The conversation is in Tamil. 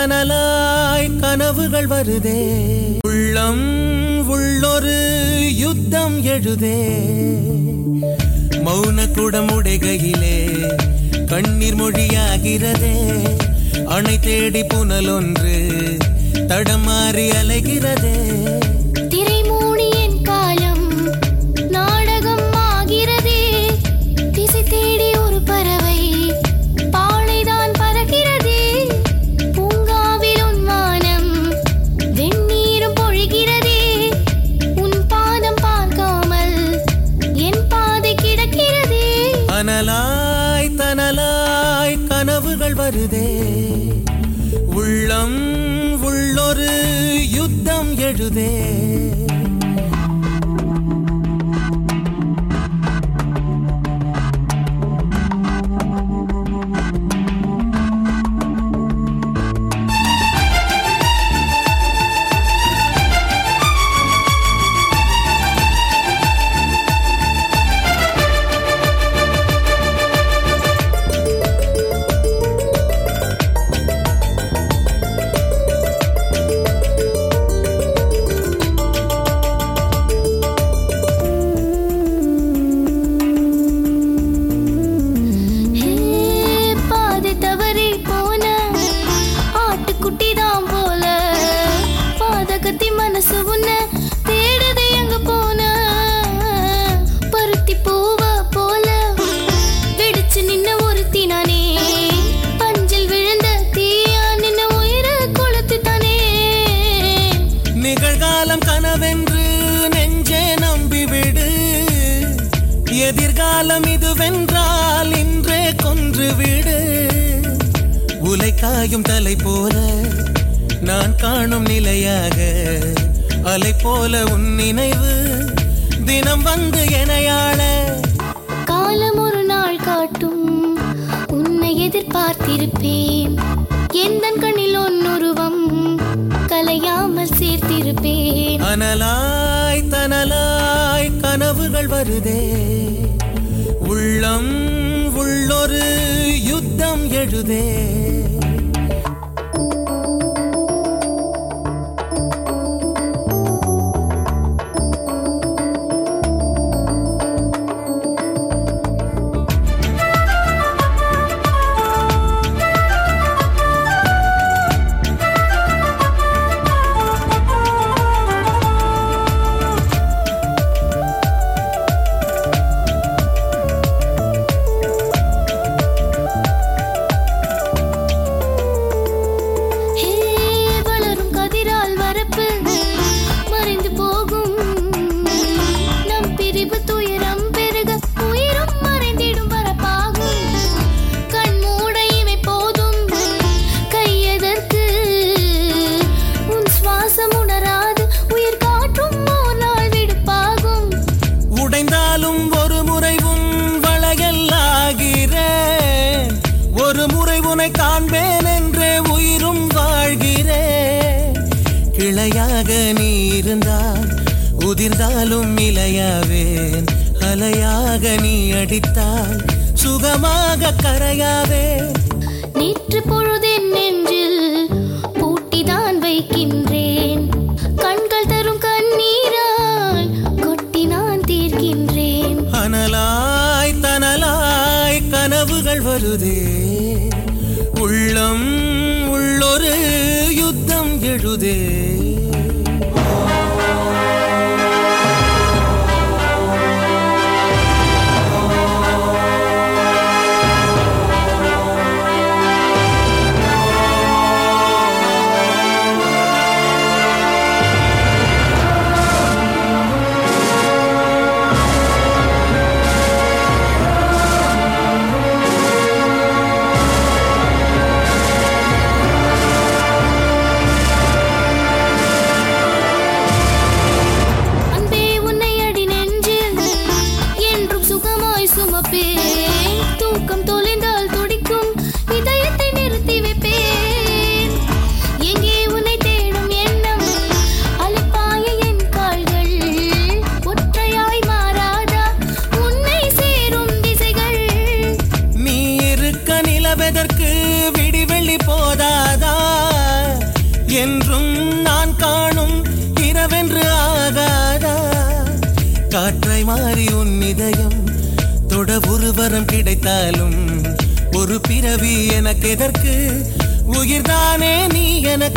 தனலாய் கனவுகள் வருதே உள்ளம் உள்ளொரு யுத்தம் எழுதே மௌன குடமுடைகையிலே கண்ணீர் மொழியாகிறதே அணை தேடி புனலொன்று தடமாறி அலைகிறதே திரைமூடி என் காலம் நாடகம் ஆகிறதே திசை தேடி ஒரு பறவை பாலைதான் பறக்கிறதே பூங்காவில் உன் வானம் வெந்நீரும் பொழிகிறதே உன் பாதம் பார்க்காமல் என் பாதை கிடக்கிறதே அனலாய் தனலாய் கனவுகள் வருதே உள்ளம் உள்ளொரு யுத்தம் எழுதே ஹே, பாதை தவறி போன ஆட்டுக்குட்டி தான் போல பாதகத்தி மனசு உன்ன தேடுது எங்க போன பருத்தி பூவ போல வெடிச்சு நின்ன ஒருத்தி நானே பஞ்சில் விழுந்த தீயா நின்ன உயிரை கொளுத்து தானே நிகழ்காலம் கனவென்று நெஞ்சே நம்பிவிடு எதிர்காலம் இதுவென்றால் இன்றே கொன்று விடு உலைக்காயும் தலை போல நான் காணும் நிலையாக அலை போல உன் நினைவு தினம் வந்து எனையாள காலம் ஒரு நாள் காட்டும் உன்னை எதிர்பார்த்திருப்பேன் எந்த கண்ணில் உன்னுருவம் கலையாமல் சேர்த்திருப்பேன் அனலாய் தனலாய் கனவுகள் வருதே உள்ளம் உள்ளொரு யுத்தம் எழுதே ஹே, வளரும் கதிரால் வரப்பு மறைந்து போகும் நம் பிரிவு துயரம் பெருக உயிரும் மறைந்திடும் வரப்பாகும் கண் மூட இமை போதும் கையதற்கு உன் சுவாசம் உணராது உயிர் காற்றும் ஓர் நாள் விடுப்பாகும் உடைந்தாலும் ஒரு முறை உன் வளையல்லாகிறேன் ஒரு முறை உன்னை காண்பேன் என்றே உயிரும் வாழ்கிறேன் கிளையாக நீ இருந்தால் உதிர்ந்தாலும் இலையாவேன் அலையாக நீ அடித்தால் சுகமாக கரையாவேன் நேற்று பொழுதென் நெஞ்சில் பூட்டிதான் வைக்கின்றேன் கண்கள் தரும் கண்ணீரால் கொட்டி நான் தீர்க்கின்றேன் அனலாய் தனலாய் கனவுகள் வருதே உள்ளம் உள்ளொரு யுத்தம் எழுதே மாதிரி உன் இதயம் தொட ஒரு வரம் கிடைத்தாலும் ஒரு பிறவி எனக்கு எதற்கு உயிர்தானே நீ எனக்கு